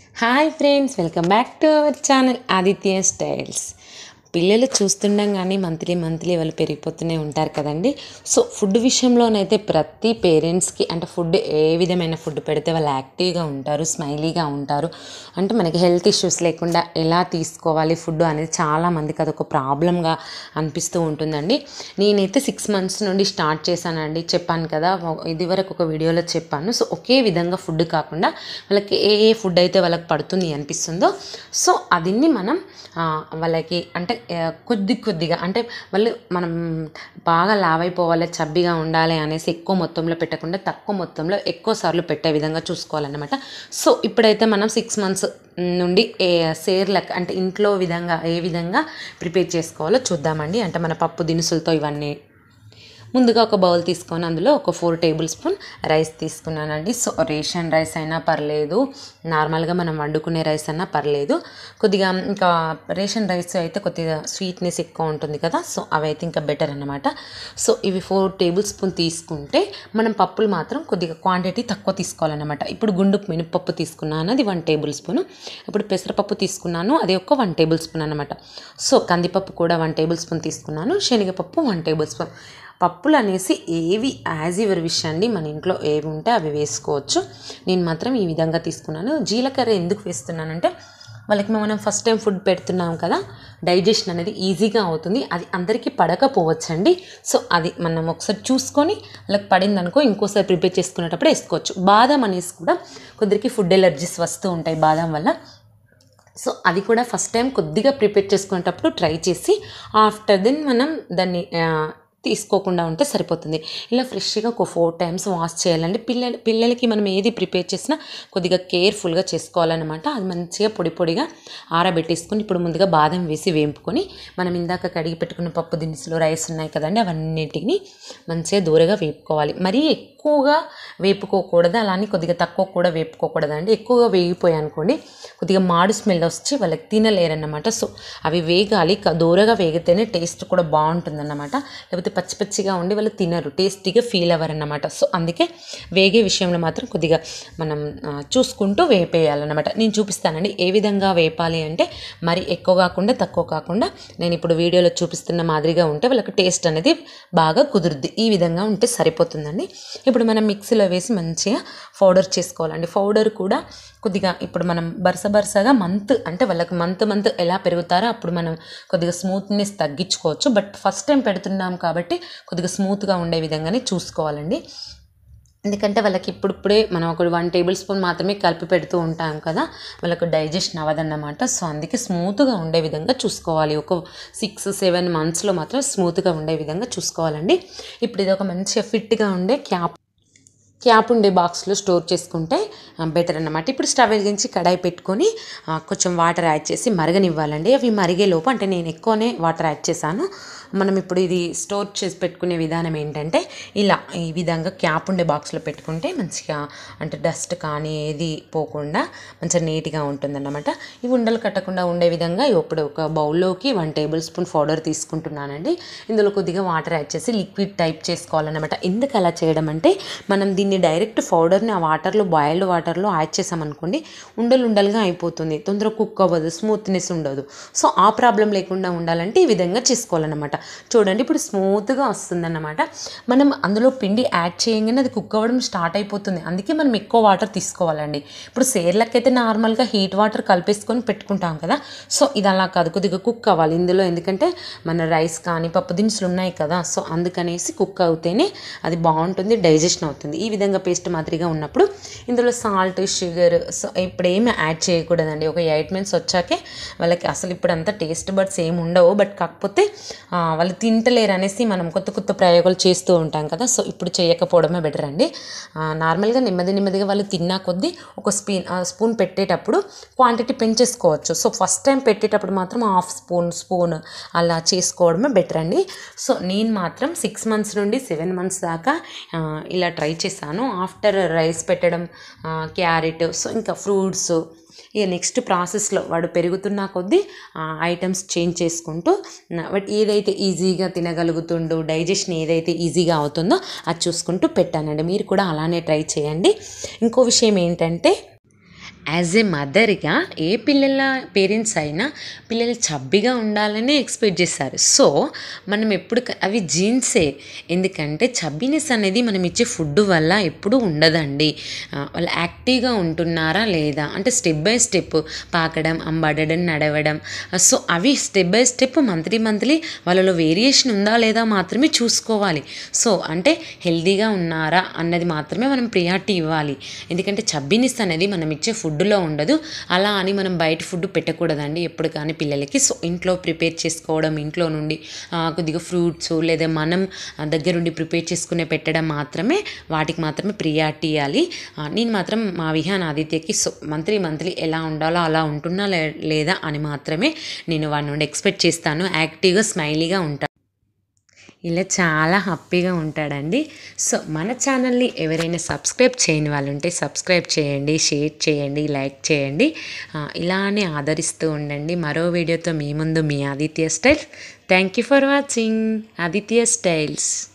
hi friends welcome back to our channel Aditya styles పిల్లలు చూస్తుండగానే monthly monthly వాళ్ళు పెరిగిపోతూనే ఉంటారు కదండి సో ఫుడ్ విషయంలోనైతే ప్రతి పేరెంట్స్కి అంటే ఫుడ్ ఏ విధమైన ఫుడ్ పెడితే వాళ్ళు యాక్టివ్గా ఉంటారు స్మైలీగా ఉంటారు అంటే మనకి హెల్త్ ఇష్యూస్ లేకుండా ఎలా తీసుకోవాలి ఫుడ్ అనేది చాలా మందికి అదొక ప్రాబ్లంగా అనిపిస్తూ ఉంటుందండి నేనైతే సిక్స్ మంత్స్ నుండి స్టార్ట్ చేశానండి చెప్పాను కదా ఇది వరకు ఒక వీడియోలో చెప్పాను సో ఒకే విధంగా ఫుడ్ కాకుండా వాళ్ళకి ఏ ఏ ఫుడ్ అయితే వాళ్ళకి పడుతుంది అనిపిస్తుందో సో అదిన్ని మనం ఆ, వాళ్ళకి అంటే ఆ, కొద్ది కొద్దిగా అంటే వాళ్ళు మనం బాగా లావ్ అయిపోవాలి చబ్బిగా ఉండాలి అనేసి ఎక్కువ మొత్తంలో పెట్టకుండా తక్కువ మొత్తంలో ఎక్కువ సార్లు పెట్టే విధంగా చూసుకోవాలన్నమాట సో ఇప్పుడైతే మనం సిక్స్ మంత్స్ నుండి ఏ సేర్లకు అంటే ఇంట్లో విధంగా ఏ విధంగా ప్రిపేర్ చేసుకోవాలో చూద్దామండి అంటే మన పప్పు దినుసులతో ఇవన్నీ ముందుగా ఒక బౌల్ తీసుకొని అందులో ఒక ఫోర్ టేబుల్ స్పూన్ రైస్ తీసుకున్నానండి సో రేషన్ రైస్ అయినా పర్లేదు నార్మల్గా మనం వండుకునే రైస్ అయినా పర్లేదు కొద్దిగా ఇంకా రేషన్ రైస్ అయితే కొద్దిగా స్వీట్నెస్ ఎక్కువ ఉంటుంది కదా సో అవి అయితే ఇంకా బెటర్ అన్నమాట సో ఇవి ఫోర్ టేబుల్ స్పూన్ తీసుకుంటే మనం పప్పులు మాత్రం కొద్దిగా క్వాంటిటీ తక్కువ తీసుకోవాలన్నమాట ఇప్పుడు గుండు మినపప్పు తీసుకున్నాను అది వన్ టేబుల్ స్పూన్ ఇప్పుడు పెసరపప్పు తీసుకున్నాను అది ఒక వన్ టేబుల్ స్పూన్ అనమాట సో కందిపప్పు కూడా వన్ టేబుల్ స్పూన్ తీసుకున్నాను శనగపప్పు వన్ టేబుల్ స్పూన్ పప్పులు అనేసి ఏవి యాజ్ యువర్ విష్ అండి మన ఇంట్లో ఏవి ఉంటే అవి వేసుకోవచ్చు నేను మాత్రం ఈ విధంగా తీసుకున్నాను జీలకర్ర ఎందుకు వేస్తున్నానంటే వాళ్ళకి మనం ఫస్ట్ టైం ఫుడ్ పెడుతున్నాం కదా డైజెషన్ అనేది ఈజీగా అవుతుంది అది అందరికీ పడకపోవచ్చండి సో అది మనం ఒకసారి చూసుకొని వాళ్ళకి పడింది అనుకో ఇంకోసారి ప్రిపేర్ చేసుకునేటప్పుడు వేసుకోవచ్చు బాదం అనేసి కూడా కొందరికి ఫుడ్ ఎలర్జీస్ వస్తూ ఉంటాయి బాదం వల్ల సో అది కూడా ఫస్ట్ టైం కొద్దిగా ప్రిపేర్ చేసుకునేటప్పుడు ట్రై చేసి ఆఫ్టర్ దెన్ మనం దాన్ని ఆ, తీసుకోకుండా ఉంటే సరిపోతుంది ఇలా ఫ్రెష్గా ఒక ఫోర్ టైమ్స్ వాష్ చేయాలండి పిల్లల పిల్లలకి మనం ఏది ప్రిపేర్ చేసినా కొద్దిగా కేర్ఫుల్గా చేసుకోవాలన్నమాట అది మంచిగా పొడి పొడిగా ఆరబెట్టేసుకొని ఇప్పుడు ముందుగా బాదం వేసి వేంపుకొని మనం ఇందాక కడిగి పెట్టుకున్న పప్పు దినుసులు రైస్ ఉన్నాయి కదండి అవన్నిటిని మంచిగా దూరగా వేపుకోవాలి మరీ ఎక్కువగా వేపుకోకూడదు అలానే కొద్దిగా తక్కువ కూడా వేపుకోకూడదండి ఎక్కువగా వేగిపోయాయి అనుకోండి కొద్దిగా మాడు స్మెల్ వచ్చి వాళ్ళకి తినలేరన్నమాట సో అవి వేగాలి క- దూరగా వేగితేనే టేస్ట్ కూడా బాగుంటుందన్నమాట లేకపోతే పచ్చి పచ్చిగా ఉండి వాళ్ళు తినరు టేస్టీగా ఫీల్ అవ్వరన్నమాట సో అందుకే వేగే విషయంలో మాత్రం కొద్దిగా మనం ఆ, చూసుకుంటూ వేపేయాలన్నమాట నేను చూపిస్తానండి ఏ విధంగా వేపాలి అంటే మరి ఎక్కువ కాకుండా తక్కువ కాకుండా నేను ఇప్పుడు వీడియోలో చూపిస్తున్న మాదిరిగా ఉంటే వాళ్ళకి టేస్ట్ అనేది బాగా కుదురుద్ది ఈ విధంగా ఉంటే సరిపోతుందండి ఇప్పుడు మనం మిక్సీలో వేసి మంచిగా పౌడర్ చేసుకోవాలండి పౌడర్ కూడా కొద్దిగా ఇప్పుడు మనం బరస బరసగా మంత్ అంటే వాళ్ళకి మంత్ మంత్ ఎలా పెరుగుతారో అప్పుడు మనం కొద్దిగా స్మూత్నెస్ తగ్గించుకోవచ్చు బట్ ఫస్ట్ టైం పెడుతున్నాం కాబట్టి కొద్దిగా స్మూత్గా ఉండే విధంగానే చూసుకోవాలండి ఎందుకంటే వాళ్ళకి ఇప్పుడిప్పుడే మనం ఒక వన్ టేబుల్ స్పూన్ మాత్రమే కలిపి పెడుతూ ఉంటాం కదా వాళ్ళకు డైజెషన్ అవ్వదన్నమాట సో అందుకే స్మూత్గా ఉండే విధంగా చూసుకోవాలి ఒక సిక్స్ సెవెన్ మంత్స్లో మాత్రం స్మూత్గా ఉండే విధంగా చూసుకోవాలండి ఇప్పుడు ఇది ఒక మంచిగా ఫిట్గా ఉండే క్యాప్ క్యాప్ ఉండే బాక్స్లో స్టోర్ చేసుకుంటే బెటర్ అన్నమాట ఇప్పుడు స్టవ్ వెలిగించి కడాయి పెట్టుకొని ఆ, కొంచెం వాటర్ యాడ్ చేసి మరగనివ్వాలండి అవి మరిగే లోపు అంటే నేను ఎక్కువనే వాటర్ యాడ్ చేశాను మనం ఇప్పుడు ఇది స్టోర్ చేసి పెట్టుకునే విధానం ఏంటంటే ఇలా ఈ విధంగా క్యాప్ ఉండే బాక్స్లో పెట్టుకుంటే మంచిగా అంటే డస్ట్ కానీ ఏది పోకుండా మంచిగా నీట్గా ఉంటుందన్నమాట ఈ ఉండలు కట్టకుండా ఉండే విధంగా ఇప్పుడు ఒక బౌల్లోకి వన్ టేబుల్ స్పూన్ పౌడర్ తీసుకుంటున్నానండి ఇందులో కొద్దిగా వాటర్ యాడ్ చేసి లిక్విడ్ టైప్ చేసుకోవాలన్నమాట ఎందుకు అలా చేయడం అంటే మనం దీన్ని డైరెక్ట్ పౌడర్ని ఆ వాటర్లో బాయిల్డ్ వాటర్లో యాడ్ చేసామనుకోండి ఉండలు ఉండలుగా అయిపోతుంది తొందరగా కుక్ అవ్వదు స్మూత్నెస్ ఉండదు సో ఆ ప్రాబ్లం లేకుండా ఉండాలంటే ఈ విధంగా చేసుకోవాలన్నమాట చూడండి ఇప్పుడు స్మూత్గా వస్తుందన్నమాట మనం అందులో పిండి యాడ్ చేయగానే అది కుక్ అవ్వడం స్టార్ట్ అయిపోతుంది అందుకే మనం ఎక్కువ వాటర్ తీసుకోవాలండి ఇప్పుడు సేర్లకైతే నార్మల్గా హీట్ వాటర్ కలిపేసుకొని పెట్టుకుంటాం కదా సో ఇది అలా కాదు కొద్దిగా కుక్ అవ్వాలి ఇందులో ఎందుకంటే మన రైస్ కానీ పప్పు దినుసులు ఉన్నాయి కదా సో అందుకనేసి కుక్ అవుతేనే అది బాగుంటుంది డైజెషన్ అవుతుంది ఈ విధంగా పేస్ట్ మాదిరిగా ఉన్నప్పుడు ఇందులో సాల్ట్ షుగర్ సో ఇప్పుడు ఏమి యాడ్ చేయకూడదండి ఒక ఎయిట్ మంత్స్ వచ్చాకే వాళ్ళకి అసలు ఇప్పుడు అంతా టేస్ట్ బడ్స్ ఏమి ఉండవు బట్ కాకపోతే ఆ, వాళ్ళు తింటలేరు అనేసి మనం కొత్త కొత్త ప్రయోగాలు చేస్తూ ఉంటాం కదా సో ఇప్పుడు చేయకపోవడమే బెటర్ అండి ఆ, నార్మల్గా నెమ్మది నెమ్మదిగా వాళ్ళు తిన్నా కొద్దీ ఒక స్పీన్ స్పూన్ పెట్టేటప్పుడు క్వాంటిటీ పెంచేసుకోవచ్చు సో ఫస్ట్ టైం పెట్టేటప్పుడు మాత్రం హాఫ్ స్పూన్ స్పూన్ అలా చేసుకోవడమే బెటర్ అండి సో నేను మాత్రం సిక్స్ మంత్స్ నుండి సెవెన్ మంత్స్ దాకా ఆ, ఇలా ట్రై చేశాను ఆఫ్టర్ రైస్ పెట్టడం క్యారెట్ సో ఇంకా ఫ్రూట్స్ ఇక నెక్స్ట్ ప్రాసెస్లో వాడు పెరుగుతున్న కొద్దీ ఐటమ్స్ చేంజ్ చేసుకుంటూ బట్ ఏదైతే ఈజీగా తినగలుగుతుండో డైజెషన్ ఏదైతే ఈజీగా అవుతుందో అది చూసుకుంటూ పెట్టానండి మీరు కూడా అలానే ట్రై చేయండి ఇంకో విషయం ఏంటంటే యాజ్ ఏ మదర్గా ఏ పిల్లల పేరెంట్స్ అయినా పిల్లలు చబ్బిగా ఉండాలని ఎక్స్పెక్ట్ చేస్తారు సో మనం ఎప్పుడు క- అవి జీన్సే ఎందుకంటే చబ్బినెస్ అనేది మనం ఇచ్చే ఫుడ్ వల్ల ఎప్పుడూ ఉండదండి ఆ, వాళ్ళు యాక్టివ్గా ఉంటున్నారా లేదా అంటే స్టెప్ బై స్టెప్ పాకడం అంబడడం నడవడం సో అవి step by step monthly monthly వాళ్ళలో వేరియేషన్ ఉందా లేదా మాత్రమే చూసుకోవాలి సో అంటే హెల్దీగా ఉన్నారా అన్నది మాత్రమే మనం ప్రియారిటీ ఇవ్వాలి ఎందుకంటే చబ్బినిస్ అనేది మనం ఇచ్చే ఫుడ్లో ఉండదు అలా అని మనం బయట ఫుడ్ పెట్టకూడదండి ఎప్పుడు కానీ పిల్లలకి సో ఇంట్లో ప్రిపేర్ చేసుకోవడం ఇంట్లో నుండి ఆ, కొద్దిగా ఫ్రూట్స్ లేదా మనం ఆ, దగ్గరుండి ప్రిపేర్ చేసుకునే పెట్టడం మాత్రమే వాటికి మాత్రమే ప్రియారిటీ ఇవ్వాలి ఆ, నేను మాత్రం మా విహాన్ ఆదిత్యకి సో మంత్లీ మంత్లీ ఎలా ఉండాలో అలా ఉంటున్నా లే- లేదా అని మాత్రమే నేను వాడి నుండి ఎక్స్పెక్ట్ చేస్తాను యాక్టివ్గా స్మైలీగా ఉంటాను ఇలా చాలా హ్యాపీగా ఉంటాడండి సో మన ఛానల్ని ఎవరైనా సబ్స్క్రైబ్ చేయని వాళ్ళు ఉంటే సబ్స్క్రైబ్ చేయండి షేర్ చేయండి లైక్ చేయండి ఆ, ఇలానే ఆదరిస్తూ ఉండండి మరో వీడియోతో మీ ముందు మీ Aditya styles thank you for watching Aditya styles